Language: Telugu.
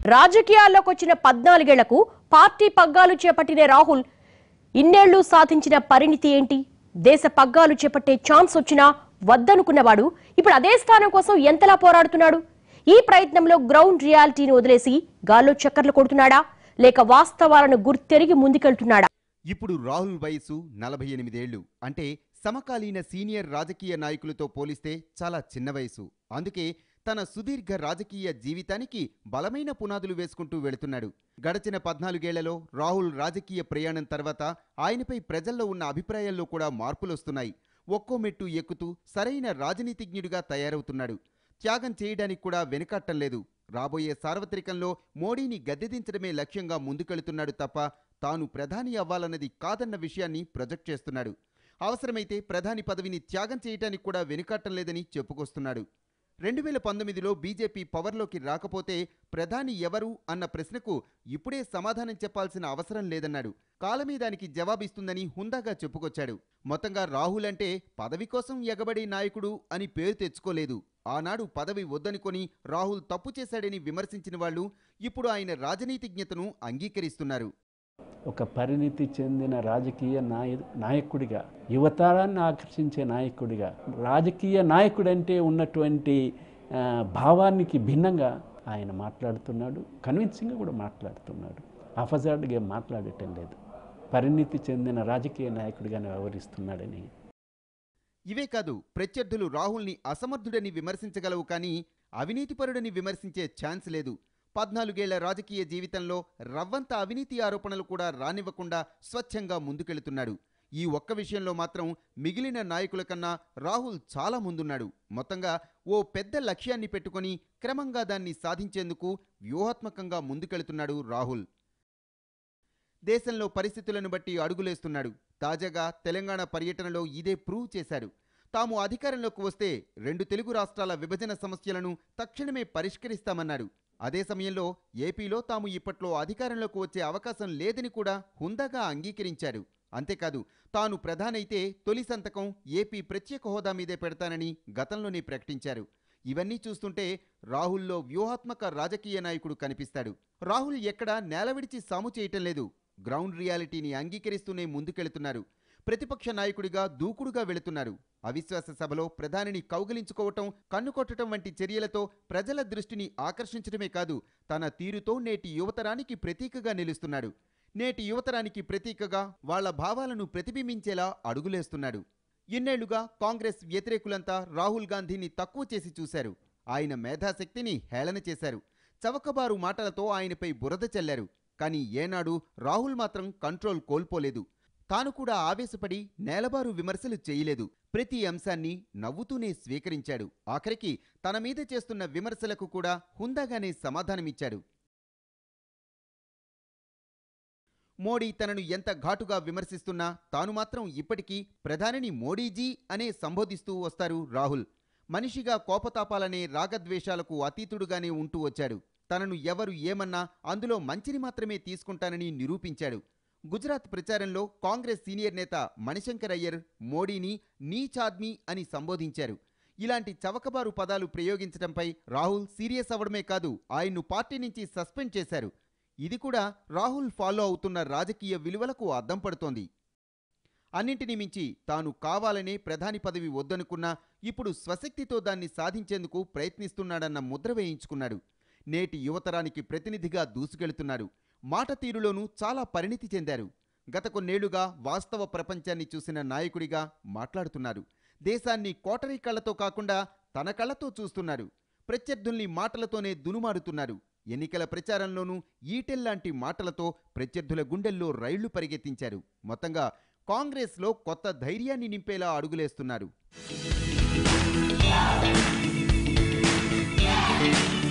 రాజకీయాల్లోకి వచ్చిన పద్నాలుగేళ్లకు పార్టీ పగ్గాలు చేపట్టిన రాహుల్ ఇన్నేళ్లు సాధించిన పరిణితి ఏంటి దేశ పగ్గాలు చేపట్టే ఛాన్స్ వచ్చినా వద్దనుకున్నవాడు ఇప్పుడు అదే స్థానం కోసం ఎంతలా పోరాడుతున్నాడు ఈ ప్రయత్నంలో గ్రౌండ్ రియాలిటీని వదిలేసి గాల్లో చక్కర్లు కొడుతున్నాడా లేక వాస్తవాలను గుర్తెరిగి ముందుకెళ్తున్నాడా ఇప్పుడు రాహుల్ వయసు నలభై ఎనిమిదేళ్లు అంటే సమకాలీన సీనియర్ రాజకీయ నాయకులతో పోలిస్తే చాలా చిన్న వయసు అందుకే తన సుదీర్ఘ రాజకీయ జీవితానికి బలమైన పునాదులు వేసుకుంటూ వెళుతున్నాడు గడచిన పద్నాలుగేళ్లలో రాహుల్ రాజకీయ ప్రయాణం తర్వాత ఆయనపై ప్రజల్లో ఉన్న అభిప్రాయాల్లో కూడా మార్పులొస్తున్నాయి ఒక్కో మెట్టు ఎక్కుతూ సరైన రాజనీతిజ్ఞుడిగా తయారవుతున్నాడు త్యాగం చేయడానికి కూడా వెనుకట్టం లేదు రాబోయే సార్వత్రికంలో మోడీని గద్దెదించడమే లక్ష్యంగా ముందుకెళుతున్నాడు తప్ప తాను ప్రధాని అవ్వాలన్నది కాదన్న విషయాన్ని ప్రొజెక్ట్ చేస్తున్నాడు అవసరమైతే ప్రధాని పదవిని త్యాగం చేయటానికి కూడా వెనుకట్టం లేదని చెప్పుకొస్తున్నాడు రెండు వేల పంతొమ్మిదిలో బీజేపీ పవర్లోకి రాకపోతే ప్రధాని ఎవరు అన్న ప్రశ్నకు ఇప్పుడే సమాధానం చెప్పాల్సిన అవసరం లేదన్నాడు కాలమే దానికి జవాబిస్తుందని హుందాగా చెప్పుకొచ్చాడు మొత్తంగా రాహుల్ అంటే పదవి కోసం ఎగబడే నాయకుడు అని పేరు తెచ్చుకోలేదు ఆనాడు పదవి వద్దనుకొని రాహుల్ తప్పు చేశాడని విమర్శించిన వాళ్ళు ఇప్పుడు ఆయన రాజనీతిజ్ఞతను అంగీకరిస్తున్నారు ఒక పరిణితి చెందిన రాజకీయ నాయ నాయకుడిగా యువతరాన్ని ఆకర్షించే నాయకుడిగా రాజకీయ నాయకుడంటే ఉన్నటువంటి ఆ, భావానికి భిన్నంగా ఆయన మాట్లాడుతున్నాడు కన్విన్సింగ్గా కూడా మాట్లాడుతున్నాడు అఫజాడ్గా ఏం మాట్లాడటం లేదు పరిణితి చెందిన రాజకీయ నాయకుడిగానే వ్యవహరిస్తున్నాడని ఇవే కాదు ప్రత్యర్థులు రాహుల్ని అసమర్థుడని విమర్శించగలవు కానీ అవినీతిపరుడని విమర్శించే ఛాన్స్ లేదు పద్నాలుగేళ్ల రాజకీయ జీవితంలో రవ్వంత అవినీతి ఆరోపణలు కూడా రానివ్వకుండా స్వచ్ఛంగా ముందుకెళుతున్నాడు ఈ ఒక్క విషయంలో మాత్రం మిగిలిన నాయకుల కన్నా రాహుల్ చాలా ముందున్నాడు మొత్తంగా ఓ పెద్ద లక్ష్యాన్ని పెట్టుకొని క్రమంగా దాన్ని సాధించేందుకు వ్యూహాత్మకంగా ముందుకెళుతున్నాడు రాహుల్ దేశంలో పరిస్థితులను బట్టి అడుగులేస్తున్నాడు తాజాగా తెలంగాణ పర్యటనలో ఇదే ప్రూవ్ చేశాడు తాము అధికారంలోకి వస్తే రెండు తెలుగు రాష్ట్రాల విభజన సమస్యలను తక్షణమే పరిష్కరిస్తామన్నాడు అదే సమయంలో ఏపీలో తాము ఇప్పట్లో అధికారంలోకి వచ్చే అవకాశం లేదని కూడా హుందాగా అంగీకరించాడు అంతేకాదు తాను ప్రధానైతే తొలి సంతకం ఏపీ ప్రత్యేక హోదా మీదే పెడతానని గతంలోనే ప్రకటించారు ఇవన్నీ చూస్తుంటే రాహుల్లో వ్యూహాత్మక రాజకీయ నాయకుడు కనిపిస్తాడు రాహుల్ ఎక్కడా నేలవిడిచి సాము చేయటం లేదు గ్రౌండ్ రియాలిటీని అంగీకరిస్తూనే ముందుకెళుతున్నారు ప్రతిపక్ష నాయకుడిగా దూకుడుగా వెళుతున్నారు అవిశ్వాస సభలో ప్రధానిని కౌగిలించుకోవటం కన్నుకొట్టడం వంటి చర్యలతో ప్రజల దృష్టిని ఆకర్షించడమే కాదు తన తీరుతో నేటి యువతరానికి ప్రతీకగా నిలుస్తున్నాడు నేటి యువతరానికి ప్రతీకగా వాళ్ళ భావాలను ప్రతిబింబించేలా అడుగులేస్తున్నాడు ఇన్నేళ్లుగా కాంగ్రెస్ వ్యతిరేకులంతా రాహుల్ గాంధీని తక్కువ చేసి చూశారు ఆయన మేధాశక్తిని హేళన చేశారు చవకబారు మాటలతో ఆయనపై బురద చల్లారు కానీ ఏనాడు రాహుల్ మాత్రం కంట్రోల్ కోల్పోలేదు తాను కూడా ఆవేశపడి నేలబారు విమర్శలు చేయలేదు ప్రతి అంశాన్ని నవ్వుతూనే స్వీకరించాడు ఆఖరికి తన మీద చేస్తున్న విమర్శలకు కూడా హుందాగానే సమాధానమిచ్చాడు మోడీ తనను ఎంత ఘాటుగా విమర్శిస్తున్నా తాను మాత్రం ఇప్పటికీ ప్రధానిని మోడీజీ అనే సంబోధిస్తూ వస్తారు రాహుల్ మనిషిగా కోపతాపాలనే రాగద్వేషాలకు అతీతుడుగానే ఉంటూ వచ్చాడు తనను ఎవరు ఏమన్నా అందులో మంచిని మాత్రమే తీసుకుంటానని నిరూపించాడు గుజరాత్ ప్రచారంలో కాంగ్రెస్ సీనియర్ నేత మణిశంకర్ అయ్యర్ మోడీని నీచాద్మీ అని సంబోధించారు ఇలాంటి చవకబారు పదాలు ప్రయోగించడంపై రాహుల్ సీరియస్ అవ్వడమే కాదు ఆయన్ను పార్టీ నుంచి సస్పెండ్ చేశారు ఇది కూడా రాహుల్ ఫాలో అవుతున్న రాజకీయ విలువలకు అద్దం పడుతోంది అన్నింటినీ మించి తాను కావాలనే ప్రధాని పదవి వద్దనుకున్నా ఇప్పుడు స్వశక్తితో దాన్ని సాధించేందుకు ప్రయత్నిస్తున్నాడన్న ముద్ర వేయించుకున్నాడు నేటి యువతరానికి ప్రతినిధిగా దూసుకెళ్తున్నారు మాట తీరులోనూ చాలా పరిణితి చెందారు గత కొన్నేళ్లుగా వాస్తవ ప్రపంచాన్ని చూసిన నాయకుడిగా మాట్లాడుతున్నారు దేశాన్ని కోటరీ కళ్ళతో కాకుండా తన కళ్ళతో చూస్తున్నారు ప్రత్యర్థుల్ని మాటలతోనే దునుమాడుతున్నారు ఎన్నికల ప్రచారంలోనూ ఈటెల్లాంటి మాటలతో ప్రత్యర్థుల గుండెల్లో రైళ్లు పరిగెత్తించారు మొత్తంగా కాంగ్రెస్లో కొత్త ధైర్యాన్ని నింపేలా అడుగులేస్తున్నారు